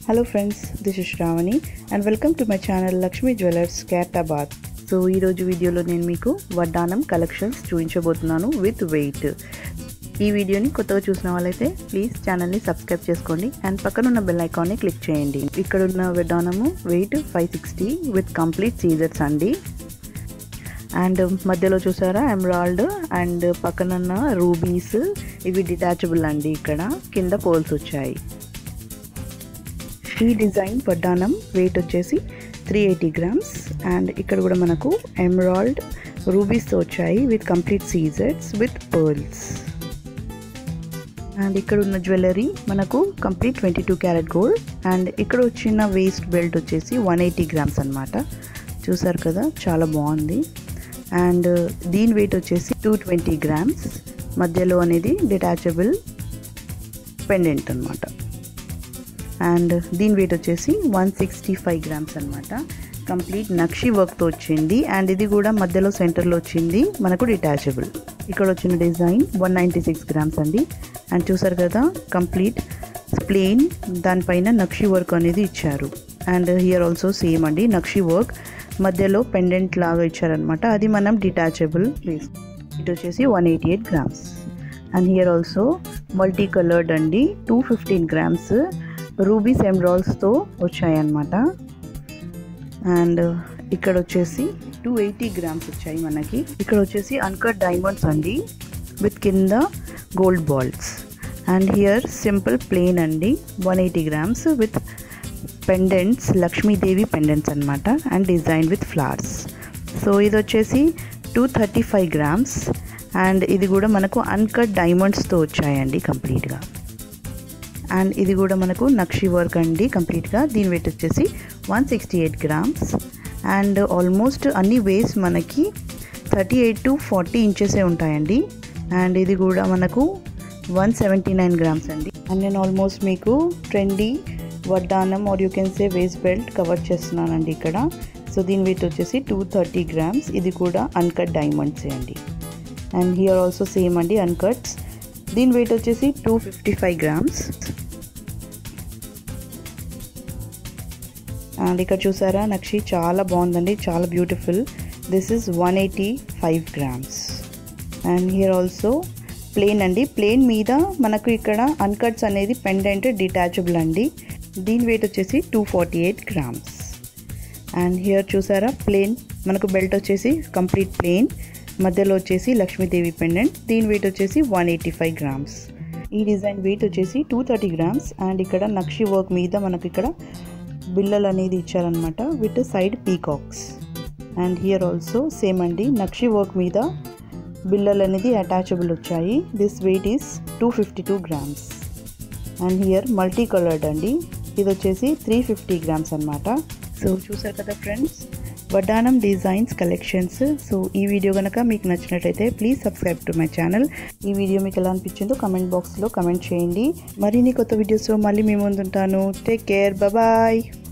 hello friends this is Shravani and welcome to my channel Lakshmi jewellers క్యాటాబాద్ so ఈరోజు వీడియోలో నేను మీకు వడ్డానం కలెక్షన్స్ చూపించబోతున్నాను విత్ వెయిట్ ఈ వీడియోని కొత్తగా చూసిన వాళ్ళైతే ప్లీజ్ ఛానల్ని సబ్స్క్రైబ్ చేసుకోండి అండ్ పక్కన ఉన్న బెల్ ఐకాన్ని క్లిక్ చేయండి ఇక్కడ ఉన్న వడ్డానము weight five sixty with complete scissors అండి అండ్ మధ్యలో చూసారా ఎమరాల్డ్ అండ్ పక్కన ఉన్న రూబీస్ ఇవి డిటాచబుల్ అండి ఇక్కడ కింద పోల్స్ వచ్చాయి ఈ డిజైన్ వడ్డానం వెయిట్ వచ్చేసి త్రీ ఎయిటీ గ్రామ్స్ అండ్ ఇక్కడ కూడా మనకు ఎమరాల్డ్ రూబీస్తో వచ్చాయి with complete scissors with pearls and ఇక్కడ ఉన్న జ్యువెలరీ మనకు complete twenty two carat gold and ఇక్కడ వచ్చిన వేస్ట్ బెల్ట్ వచ్చేసి వన్ ఎయిటీ గ్రామ్స్ అనమాట చూసారు కదా చాలా బాగుంది అండ్ దీని వెయిట్ వచ్చేసి టూ ట్వంటీ గ్రామ్స్ మధ్యలో అనేది డిటాచబుల్ పెండెంట్ అనమాట అండ్ దీని వెయిట్ వచ్చేసి వన్ సిక్స్టీ ఫైవ్ గ్రామ్స్ అనమాట కంప్లీట్ నక్షి వర్క్తో వచ్చింది అండ్ ఇది కూడా మధ్యలో సెంటర్లో వచ్చింది మనకు డిటాచబుల్ ఇక్కడ వచ్చిన design one ninety six grams అండి అండ్ చూసారు కదా కంప్లీట్ ప్లెయిన్ దానిపైన నక్షి వర్క్ అనేది ఇచ్చారు అండ్ హియర్ ఆల్సో సేమ్ అండి నక్షి వర్క్ మధ్యలో పెండెంట్ లాగా ఇచ్చారనమాట అది మనం డిటాచబుల్ ప్లేస్ ఇటు వచ్చేసి one eighty eight grams and here also multi coloured అండి టూ ఫిఫ్టీన్ గ్రామ్స్ రూబీస్ ఎమ్రాల్స్తో వచ్చాయన్నమాట అండ్ ఇక్కడ వచ్చేసి టూ ఎయిటీ గ్రామ్స్ వచ్చాయి మనకి ఇక్కడ వచ్చేసి అన్కట్ డైమండ్స్ అండి విత్ కింద gold balls and here simple plain అండి one eighty grams with pendants Lakshmidevi pendants అనమాట and design with flowers so ఇది వచ్చేసి two thirty five grams and ఇది కూడా మనకు అన్కట్ డైమండ్స్తో వచ్చాయండి కంప్లీట్గా అండ్ ఇది కూడా మనకు నక్షి వర్క్ అండి కంప్లీట్గా దీని వెయిట్ వచ్చేసి one sixty eight grams and almost అన్ని వేస్ మనకి థర్టీ ఎయిట్ టు ఫార్టీ ఇంచెసే ఉంటాయండి అండ్ ఇది కూడా మనకు వన్ సెవెంటీ నైన్ గ్రామ్స్ అండి అండ్ నేను ఆల్మోస్ట్ మీకు ట్రెండీ వడ్డానం or you can say waist belt cover చేస్తున్నానండి ఇక్కడ సో దీని వెయిట్ వచ్చేసి టూ థర్టీ గ్రామ్స్ ఇది కూడా అన్కట్ డైమండ్సే అండి అండ్ హియర్ ఆల్సో సేమ్ అండి అన్కట్స్ దీని వెయిట్ వచ్చేసి two fifty five grams and ఇక్కడ చూసారా నక్షి చాలా బాగుందండి చాలా beautiful this is one eighty five grams and here also plain అండి ప్లేన్ మీద మనకు ఇక్కడ అన్కట్స్ అనేది పెండెంట్ డిటాచబుల్ అండి దీని వెయిట్ వచ్చేసి two forty eight grams and here చూసారా ప్లేన్ మనకు బెల్ట్ వచ్చేసి కంప్లీట్ ప్లేన్ మధ్యలో వచ్చేసి లక్ష్మీదేవి పెండెంట్ దీని వెయిట్ వచ్చేసి వన్ ఎయిటీ ఫైవ్ గ్రామ్స్ ఈ డిజైన్ వెయిట్ వచ్చేసి టూ థర్టీ గ్రామ్స్ అండ్ ఇక్కడ నక్షి వర్క్ మీద మనకు ఇక్కడ బిల్లలు అనేది ఇచ్చారనమాట with side peacocks and here also same అండి నక్షి వర్క్ మీద బిల్లలు అనేది అటాచబుల్ వచ్చాయి this weight is two fifty two grams and here multi coloured అండి ఇది వచ్చేసి త్రీ ఫిఫ్టీ గ్రామ్స్ అనమాట సో చూసారు కదా ఫ్రెండ్స్ వడ్డానం డిజైన్స్ కలెక్షన్స్ సో ఈ వీడియో కనుక మీకు నచ్చినట్టయితే please subscribe to my channel ఈ వీడియో మీకు ఎలా అనిపించిందో కమెంట్ బాక్స్లో కమెంట్ చేయండి మరిన్ని కొత్త వీడియోస్లో మళ్ళీ మీ ముందుంటాను టేక్ కేర్ బాయ్